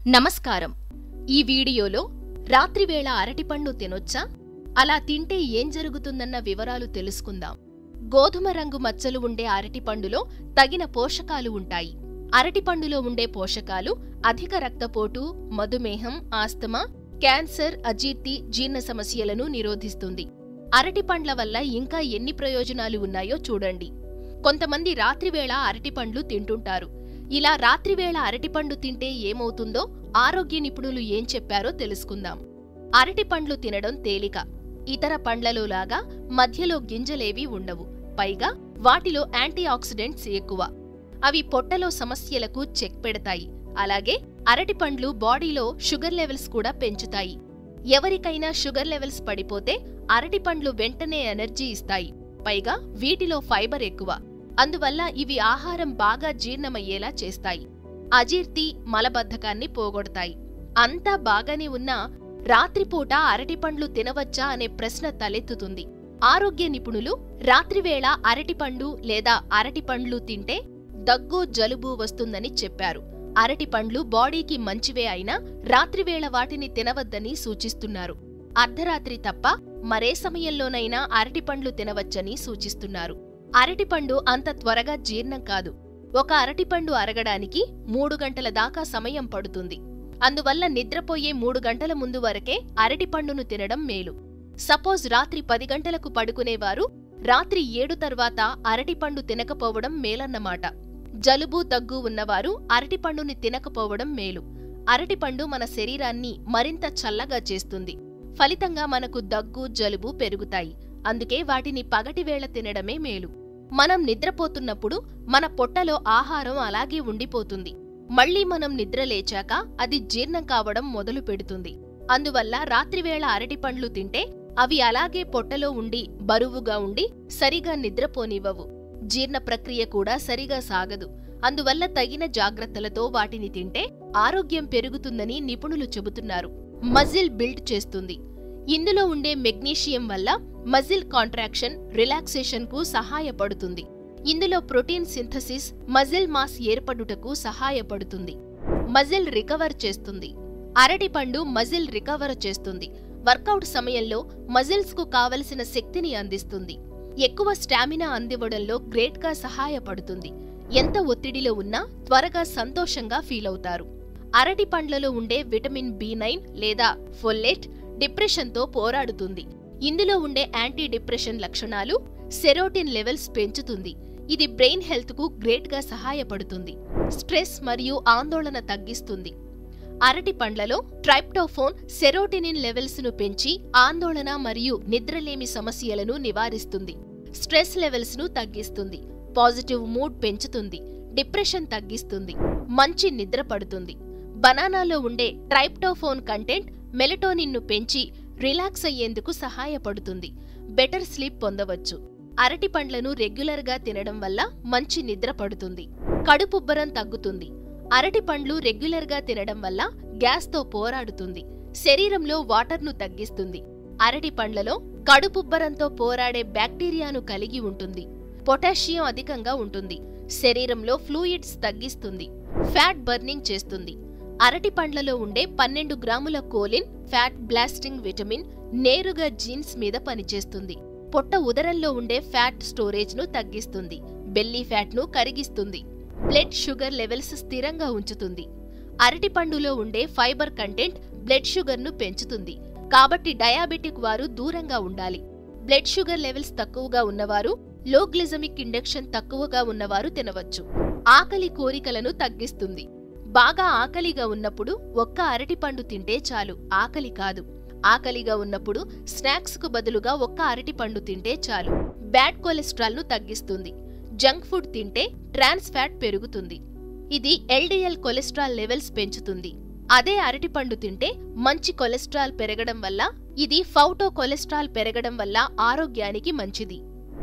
నమస్కారం ఈ వీడియోలో రాత్రివేళ అరటిపండు తినొచ్చా అలా తింటే ఏం జరుగుతుందన్న వివరాలు తెలుసుకుందాం గోధుమ రంగు మచ్చలు ఉండే అరటిపండులో తగిన పోషకాలు ఉంటాయి అరటిపండులో ఉండే పోషకాలు అధిక రక్తపోటు మధుమేహం ఆస్తమా క్యాన్సర్ అజీర్తి జీర్ణ సమస్యలను నిరోధిస్తుంది అరటిపండ్ల వల్ల ఇంకా ఎన్ని ప్రయోజనాలు ఉన్నాయో చూడండి కొంతమంది రాత్రివేళ అరటిపండ్లు తింటుంటారు ఇలా రాత్రివేళ అరటిపండు తింటే ఏమవుతుందో ఆరోగ్య నిపుణులు ఏం చెప్పారో తెలుసుకుందాం అరటిపండ్లు తినడం తేలిక ఇతర పండ్లలో లాగా మధ్యలో గింజలేవీ ఉండవు పైగా వాటిలో యాంటీ ఆక్సిడెంట్స్ ఎక్కువ అవి పొట్టలో సమస్యలకు చెక్ పెడతాయి అలాగే అరటిపండ్లు బాడీలో షుగర్ లెవెల్స్ కూడా పెంచుతాయి ఎవరికైనా షుగర్ లెవెల్స్ పడిపోతే అరటిపండ్లు వెంటనే ఎనర్జీ ఇస్తాయి పైగా వీటిలో ఫైబర్ ఎక్కువ అందువల్ల ఇవి ఆహారం బాగా జీర్ణమయ్యేలా చేస్తాయి అజీర్తి మలబద్ధకాన్ని పోగొడతాయి అంతా బాగానే ఉన్నా రాత్రిపూట అరటిపండ్లు తినవచ్చా అనే ప్రశ్న తలెత్తుతుంది ఆరోగ్య నిపుణులు రాత్రివేళ అరటిపండు లేదా అరటిపండ్లు తింటే దగ్గు జలుబు వస్తుందని చెప్పారు అరటిపండ్లు బాడీకి మంచివే అయినా రాత్రివేళ వాటిని తినవద్దని సూచిస్తున్నారు అర్ధరాత్రి తప్ప మరే సమయంలోనైనా అరటిపండ్లు తినవచ్చని సూచిస్తున్నారు అరటిపండు అంత త్వరగా జీర్ణం కాదు ఒక అరటిపండు అరగడానికి మూడు గంటల దాకా సమయం పడుతుంది అందువల్ల నిద్రపోయే మూడు గంటల ముందు వరకే అరటిపండును తినడం మేలు సపోజ్ రాత్రి పది గంటలకు పడుకునేవారు రాత్రి ఏడు తర్వాత అరటిపండు తినకపోవడం మేలన్నమాట జలుబు దగ్గు ఉన్నవారు అరటిపండుని తినకపోవడం మేలు అరటిపండు మన శరీరాన్ని మరింత చల్లగా చేస్తుంది ఫలితంగా మనకు దగ్గు జలుబు పెరుగుతాయి అందుకే వాటిని పగటివేళ తినడమే మేలు మనం నిద్రపోతున్నప్పుడు మన పొట్టలో ఆహారం అలాగే ఉండిపోతుంది మళ్ళీ మనం నిద్ర లేచాక అది జీర్ణం కావడం మొదలు పెడుతుంది అందువల్ల రాత్రివేళ అరటిపండ్లు తింటే అవి అలాగే పొట్టలో ఉండి బరువుగా ఉండి సరిగా నిద్రపోనివ్వవు జీర్ణ ప్రక్రియ కూడా సరిగా సాగదు అందువల్ల తగిన జాగ్రత్తలతో వాటిని తింటే ఆరోగ్యం పెరుగుతుందని నిపుణులు చెబుతున్నారు మజిల్ బిల్డ్ చేస్తుంది ఇందులో ఉండే మెగ్నీషియం వల్ల మజిల్ కాంట్రాక్షన్ రిలాక్సేషన్ కు సహాయపడుతుంది ఇందులో ప్రోటీన్ సింథసిస్ మజిల్ మాస్ ఏర్పడుటకు సహాయపడుతుంది మజిల్ రికవర్ చేస్తుంది అరటిపండు మజిల్ రికవర్ చేస్తుంది వర్కౌట్ సమయంలో మజిల్స్ కు కావలసిన శక్తిని అందిస్తుంది ఎక్కువ స్టామినా అందివ్వడంలో గ్రేట్ గా సహాయపడుతుంది ఎంత ఒత్తిడిలో ఉన్నా త్వరగా సంతోషంగా ఫీల్ అవుతారు అరటి పండ్లలో ఉండే విటమిన్ బి నైన్ లేదా ఫొల్లెట్ డిప్రెషన్తో పోరాడుతుంది ఇందులో ఉండే యాంటీ డిప్రెషన్ లక్షణాలు సెరోటిన్ లెవెల్స్ పెంచుతుంది ఇది బ్రెయిన్ హెల్త్ కు గ్రేట్ గా సహాయపడుతుంది స్ట్రెస్ మరియు ఆందోళన తగ్గిస్తుంది అరటి పండ్లలో ట్రైప్టోఫోన్ సెరోటినిన్ లెవెల్స్ ను పెంచి ఆందోళన మరియు నిద్రలేమి సమస్యలను నివారిస్తుంది స్ట్రెస్ లెవెల్స్ ను తగ్గిస్తుంది పాజిటివ్ మూడ్ పెంచుతుంది డిప్రెషన్ తగ్గిస్తుంది మంచి నిద్ర పడుతుంది బనానాలో ఉండే ట్రైప్టోఫోన్ కంటెంట్ మెలటోనిన్ ను పెంచి రిలాక్స్ అయ్యేందుకు సహాయపడుతుంది బెటర్ స్లీప్ పొందవచ్చు అరటి పండ్లను రెగ్యులర్ గా తినడం వల్ల మంచి నిద్ర పడుతుంది కడుపుబ్బరం తగ్గుతుంది అరటి పండ్లు రెగ్యులర్ గా తినడం వల్ల గ్యాస్తో పోరాడుతుంది శరీరంలో వాటర్ను తగ్గిస్తుంది అరటి పండ్లలో కడుపుబ్బరంతో పోరాడే బ్యాక్టీరియాను కలిగి ఉంటుంది పొటాషియం అధికంగా ఉంటుంది శరీరంలో ఫ్లూయిడ్స్ తగ్గిస్తుంది ఫ్యాట్ బర్నింగ్ చేస్తుంది అరటి పండ్లలో ఉండే పన్నెండు గ్రాముల కోలిన్ ఫ్యాట్ బ్లాస్టింగ్ విటమిన్ నేరుగా జీన్స్ మీద పనిచేస్తుంది పొట్ట ఉదరంలో ఉండే ఫ్యాట్ స్టోరేజ్ ను తగ్గిస్తుంది బెల్లీ ఫ్యాట్ ను కరిగిస్తుంది బ్లడ్ షుగర్ లెవెల్స్ స్థిరంగా ఉంచుతుంది అరటిపండులో ఉండే ఫైబర్ కంటెంట్ బ్లడ్ షుగర్ ను పెంచుతుంది కాబట్టి డయాబెటిక్ వారు దూరంగా ఉండాలి బ్లడ్ షుగర్ లెవెల్స్ తక్కువగా ఉన్నవారు లో గ్లిజమిక్ ఇండక్షన్ తక్కువగా ఉన్నవారు తినవచ్చు ఆకలి కోరికలను తగ్గిస్తుంది బాగా ఆకలిగా ఉన్నప్పుడు ఒక్క అరటిపండు తింటే చాలు ఆకలి కాదు ఆకలిగా ఉన్నప్పుడు స్నాక్స్ కు బదులుగా ఒక్క అరటిపండు తింటే చాలు బ్యాడ్ కొలెస్ట్రాల్ ను తగ్గిస్తుంది జంక్ ఫుడ్ తింటే ట్రాన్స్ ఫ్యాట్ పెరుగుతుంది ఇది ఎల్డిఎల్ కొలెస్ట్రాల్ లెవెల్స్ పెంచుతుంది అదే అరటిపండు తింటే మంచి కొలెస్ట్రాల్ పెరగడం వల్ల ఇది ఫౌటో కొలెస్ట్రాల్ పెరగడం వల్ల ఆరోగ్యానికి మంచిది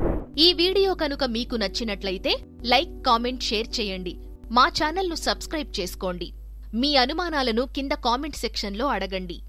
ఈ వీడియో కనుక మీకు నచ్చినట్లయితే లైక్ కామెంట్ షేర్ చేయండి మా ఛానల్ను సబ్స్క్రైబ్ చేసుకోండి మీ అనుమానాలను కింద కామెంట్ సెక్షన్లో అడగండి